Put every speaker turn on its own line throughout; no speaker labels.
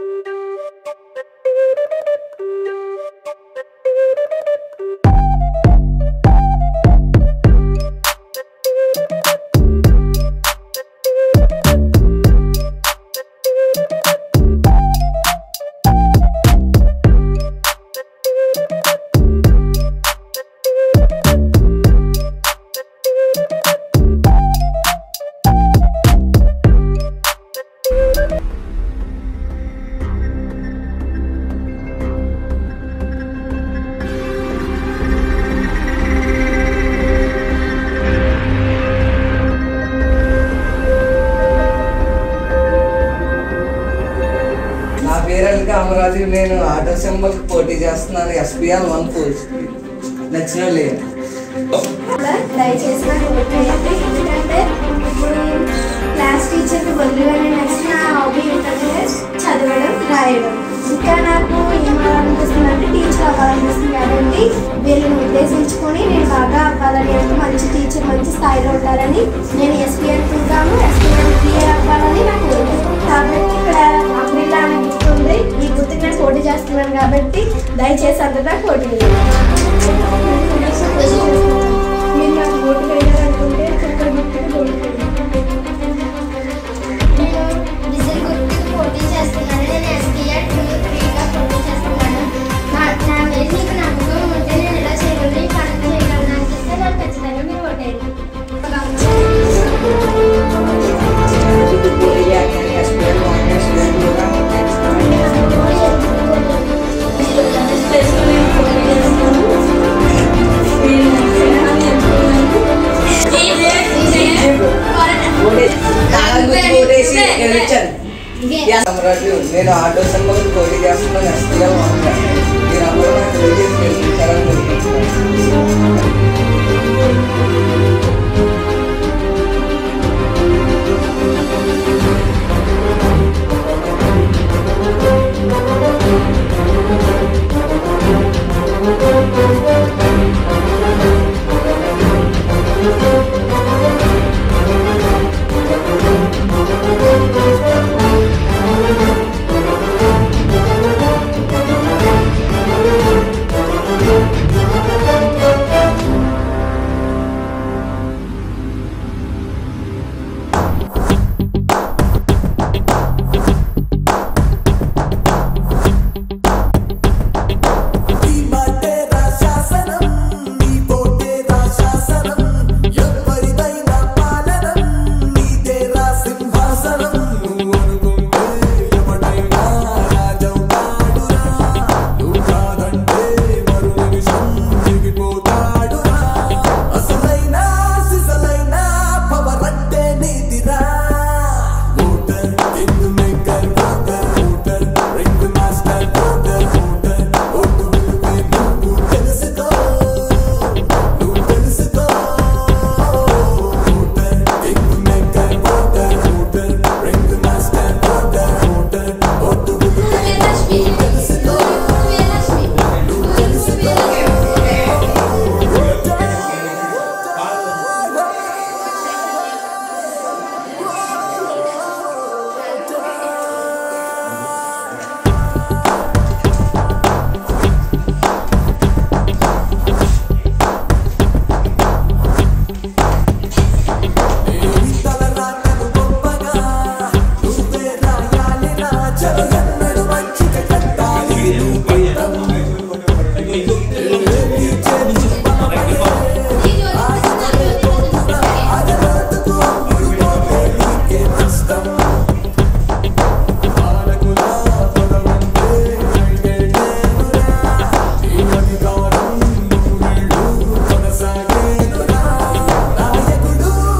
నా పేరు ఎల్ కామరాజు నేను ఆటో సింబల్ పోటీ చేస్తున్నాను ఎస్బీఆర్ వన్ పోస్ట్ నచ్చిన వాళ్ళు
దయచేసి నాకు ఓటు వేయండి ఎందుకంటే ఇప్పుడు క్లాస్ టీచర్కి బదులుగానే నెక్స్ట్ నా హాబీ ఏంటంటే చదవడం రాయడం ఇంకా నాకు ఏమనిపిస్తుంది అంటే టీచర్ అవ్వాలనిపిస్తుంది కాబట్టి వీళ్ళని ఉద్దేశించుకొని నేను బాగా అవ్వాలని అంటే మంచి టీచర్ మంచి స్థాయిలో ఉండాలని నేను ఎస్పీఎన్ టూ గాను ఎస్పీఎన్ క్లియర్ అవ్వాలని నాకు ఉంది. కాబట్టి ఇక్కడ అమ్రిల్లా అనే గుర్తు ఉంది ఈ గుర్తుకి నేను పోటీ చేస్తున్నాను కాబట్టి దయచేసి అందరూ పోటీ మీరు నాకు ఓటు వేయాలనుకుంటే చక్కగా గుర్తుకు ఓటు వేయండి.
నేను విజిల్ గుర్తుకు పోటీ చేస్తున్నాను నేను ఎస్పీఆర్ టూ త్రీగా పోటీ చేస్తున్నాను నా నా మీద మీకు నమ్మకం ఉంటే నేను ఇలా చేయగలను ఈ పని చేయగలను అనిపిస్తే నాకు ఖచ్చితంగా మీరు ఓటేయండి
ఎస్బీఆర్ వన్ ఎస్బీఆర్ టూగా ఓటేసి గెలిచాను కామరాజు నేను ఆటో సింబల్ పోటీ చేస్తున్నాను ఎస్బీఆర్ వన్ మీరు అందరూ నాకు ఓటేసి గెలిపించాలని కోరుకుంటున్నాను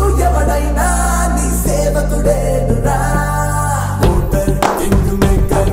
ఎవడైనా నీ సేవకుడేనురా ఓటర్ కింగ్ మేకర్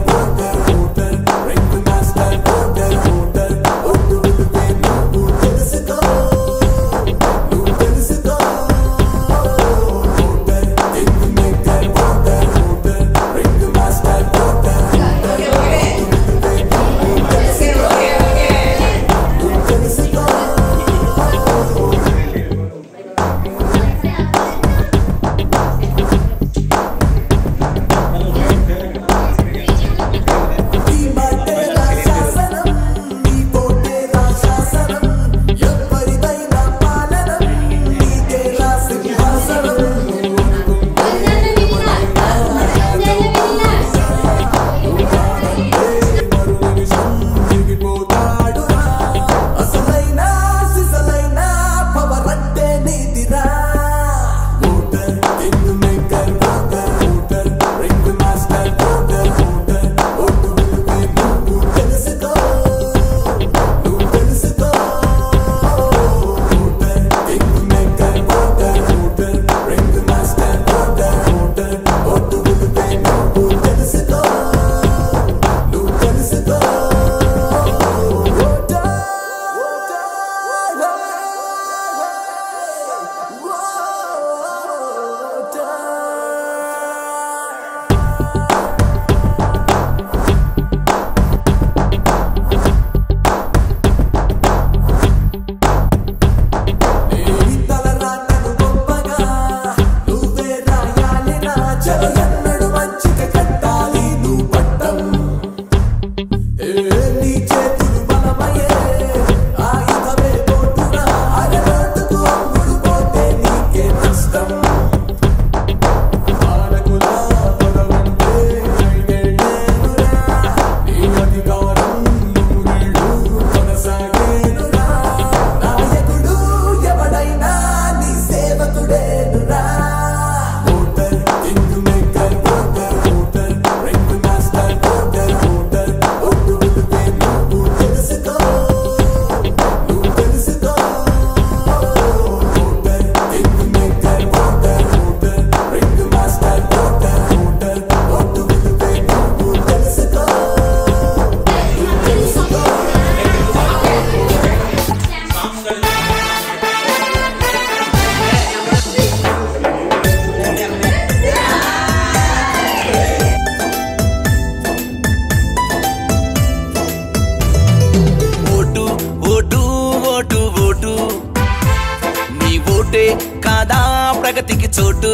చోటు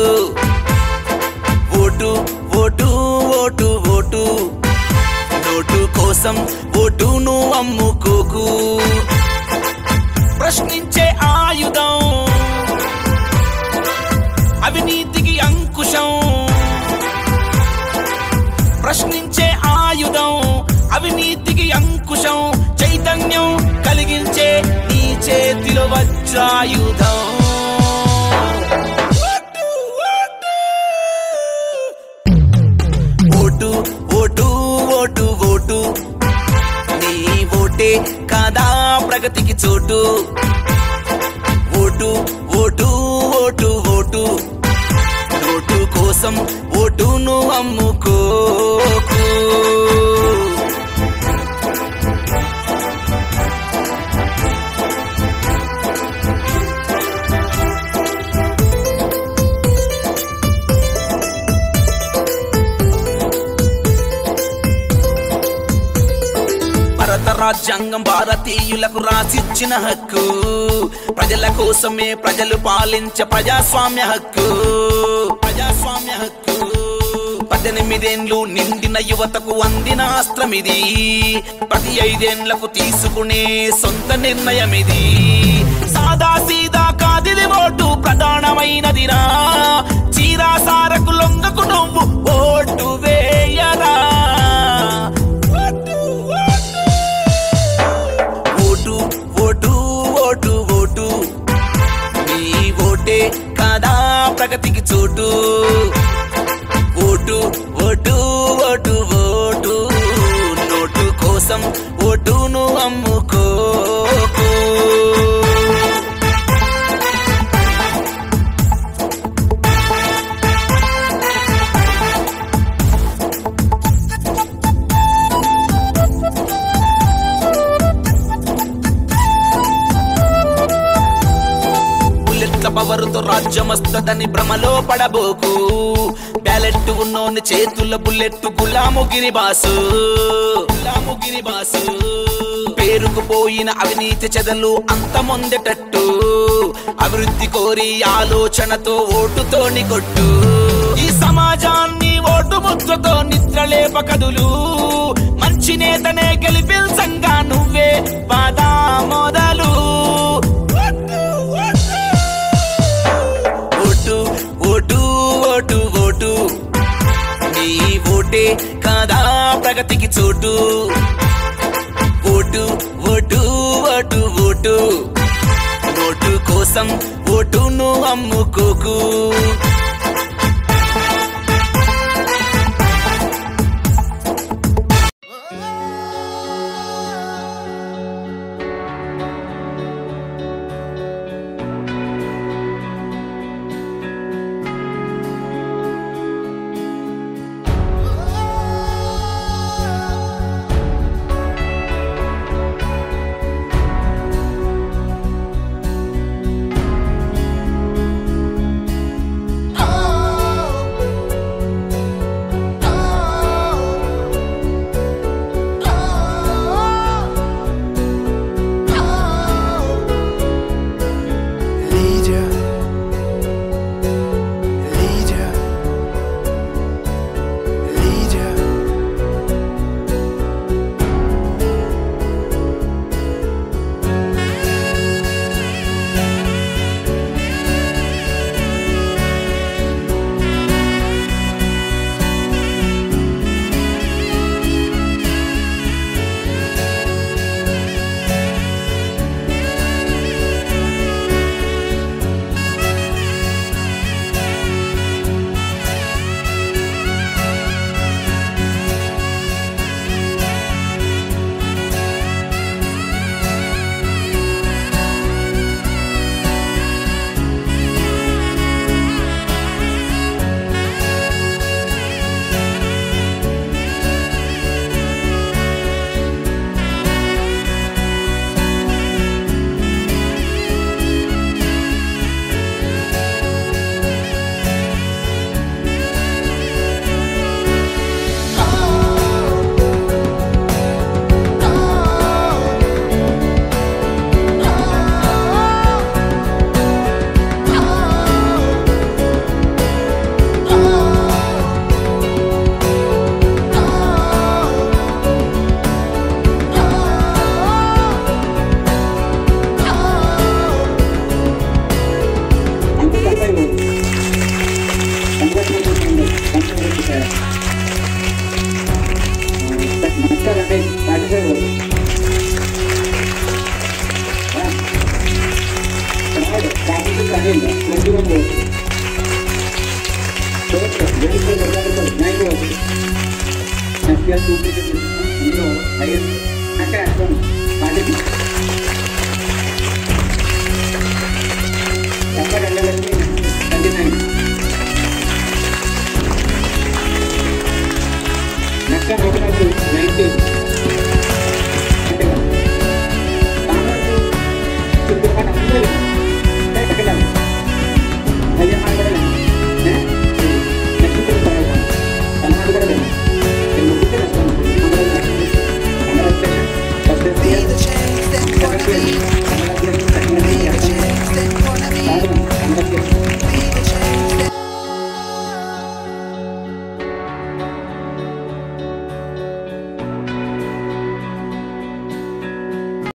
vote vote vote vote note కోసం ఓటును అమ్ముకోకు ప్రశ్నించే ఆయుధం అవినీతికి అంకుశం ప్రశ్నించే ఆయుధం అవినీతికి అంకుశం చైతన్యం కలిగించే నీ చేతిలో వజ్రాయుధం ఓటు ఓటు ఓటు ఓటు నీ ఓటే కాదా ప్రగతికి చోటు vote vote vote vote note కోసం ఓటును అమ్ముకోకు భారత రాజ్యాంగం భారతీయులకు రాసిచ్చిన హక్కు ప్రజల కోసమే ప్రజలు పాలించే ప్రజాస్వామ్య హక్కు ప్రజాస్వామ్య హక్కు పద్దెనిమిదేండ్లు నిండిన యువతకు అందిన అస్త్రం ఇది ప్రతి ఐదేండ్లకు తీసుకునే సొంత నిర్ణయం ఇది సాదా సీదా కాదిది ఓటు ప్రధానమైనదిరా చీరా సారకు లొంగకు నువ్వు ఓటు వేయరా vote, vote vote vote vote నీ ఓటే కాదా ప్రగతికి చోటు vote vote vote vote note కోసం ఓటును అమ్ముకోకు బుల్లెట్ల పవరుతో రాజ్యమస్తదని భ్రమలో పడబోకు బ్యాలెట్ ఉన్నోని చేతుల బుల్లెట్ గులాముగిరి బాసు గులాముగిరి బాసు పేరుకు పోయిన అవినీతి చెదలు అంతమొందేటట్టు అభివృద్ధి కోరి ఆలోచనతో ఓటుతోని కొట్టు ఈ సమాజాన్ని ఓటు ముద్రతో నిద్రలేప కదులు మంచి నేతనే గెలిపించంగా నువ్వే పదా మొదలు ఓటు ఓటు ఓటు ఓటు నీ ఓటే కాదా ప్రగతికి చోటు vote vote vote vote vote కోసం ఓటును అమ్ముకోకు
ప్లస్ టూ ప్లస్ ఇందులో హైయెస్ట్ అక్కడ అనుకోండి ఫార్టీ తప్ప రెండు లక్షలు ట్వంటీ నైన్ నక్క ఒకటి నైన్టీ అంతేగా కామర్స్ చుట్టుపక్కల అందరూ సెకండ్